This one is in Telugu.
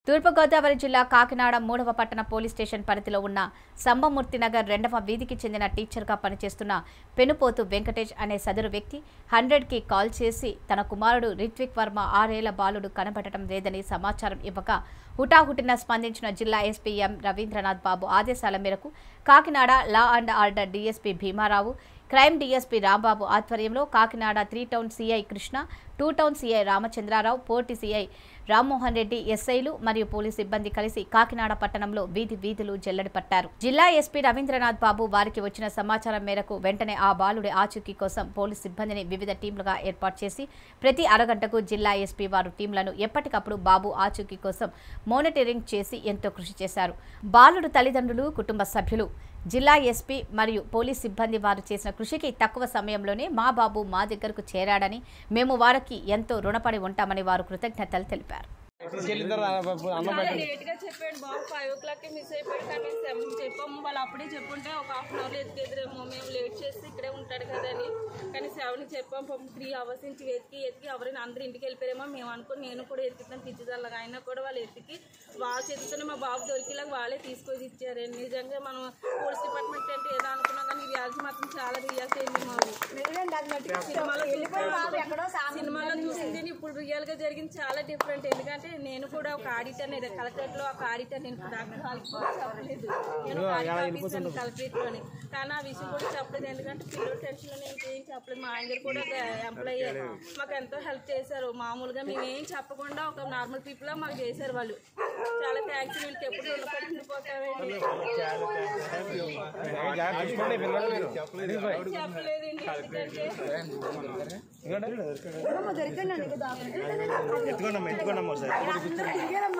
తూర్పుగోదావరి జిల్లా కాకినాడ మూడవ పట్టణ పోలీస్ స్టేషన్ పరిధిలో ఉన్న సంబమూర్తి నగర్ రెండవ వీధికి చెందిన టీచర్గా పనిచేస్తున్న పెనుపోతు వెంకటేష్ అనే సదరు వ్యక్తి హండ్రెడ్కి కాల్ చేసి తన కుమారుడు రిత్విక్ వర్మ ఆరేళ్ల బాలుడు కనబడటం లేదని సమాచారం ఇవ్వక హుటాహుటిన స్పందించిన జిల్లా ఎస్పీ ఎం రవీంద్రనాథ్ బాబు ఆదేశాల మేరకు Kakinada law and order DSP Bhimarao crime DSP Rambabu ఆధ్వర్యంలో Kakinada three town CI Krishna two town CI Ramachandrarao పోర్టి సీఐ రామ్మోహన్ రెడ్డి ఎస్ఐలు మరియు పోలీస్ సిబ్బంది కలిసి కాకినాడ పట్టణంలో వీధి వీధులు జల్లడి పట్టారు జిల్లా ఎస్పీ రవీంద్రనాథ్ బాబు వారికి వచ్చిన సమాచారం మేరకు వెంటనే ఆ బాలుడి ఆచూకీ కోసం పోలీస్ సిబ్బందిని వివిధ టీంలుగా ఏర్పాటు చేసి ప్రతి అరగంటకు జిల్లా ఎస్పీ వారు టీంలను ఎప్పటికప్పుడు బాబు ఆచూకీ కోసం మానిటరింగ్ చేసి ఎంతో కృషి చేశారు బాలుడు తల్లిదండ్రులు కుటుంబ సభ్యులు జిల్లా ఎస్పీ మరియు పోలీస్ సిబ్బంది వారు చేసిన కృషికి తక్కువ సమయంలోనే మా బాబు మా దగ్గరకు చేరాడని మేము వారికి ఎంతో రుణపడి ఉంటామని వారు కృతజ్ఞతలు తెలిపారు వెళ్ళిన తర్వాత అన్నం చాలా లేట్ గా చెప్పాడు బాబు ఫైవ్ ఓ క్లాక్ మిస్ అయిపోయాడు కానీ సెవెన్ చెప్పాము వాళ్ళు అప్పుడే చెప్పుంటే ఒక హాఫ్ అన్ అవర్ ఎత్తుకెదిరేమో మేము లేట్ చేసి ఇక్కడే ఉంటాడు కదా అని కానీ సెవెన్ చెప్పాం పాపం త్రీ అవర్స్ నుంచి వెతికి ఎతికి ఎవరైనా అందరూ ఇంటికి వెళ్ళిపోయారేమో మేము అనుకుని నేను కూడా ఎత్తుకుతాను పిచ్చిదల్లగా అయినా కూడా వాళ్ళు ఎతికి వాళ్ళ చేతితోనే మా బాబు దొరికేలాగా వాళ్ళే తీసుకొని ఇచ్చారు నిజంగా మనం పోలీస్ డిపార్ట్మెంట్ అంటే ఏదో అనుకున్నాం కానీ రియాల్స్ మాత్రం చాలా రియాల్స్ అయింది మాకు సినిమాలో చూసిన- సినిమాలో చూసింది ఇప్పుడు రియల్ గా జరిగింది చాలా డిఫరెంట్ ఎందుకంటే నేను కూడా ఒక ఆడిటర్ నేను కలెక్టరేట్ లో ఒక ఆడిటర్ నేను డాక్టర్ వాళ్ళకి కూడా చెప్పలేదు నేను ఒక ఆడిటర్ ఆఫీసర్ కలెక్టరేట్ లోని కానీ ఆ విషయం కూడా చెప్పలేదు ఎందుకంటే పిల్లల టెన్షన్ లో నేను ఏం చెప్పలేదు మా ఆయన గారు కూడా ఒక ఎంప్లాయీ మాకు ఎంతో హెల్ప్ చేశారు మామూలుగా మేము ఏం చెప్పకుండా ఒక నార్మల్ పీపుల్ మాకు చేశారు వాళ్ళు చాలా థ్యాంక్స్ వీళ్ళకి ఎప్పుడు రుణపడి ఉండిపోతామండి చూసుకోండి పిల్లలు మీరు చెప్పలేదండి ఎందుకంటే ఎత్తుకోండమ్మా ఎత్తుకోండమ్మా ఒకసారి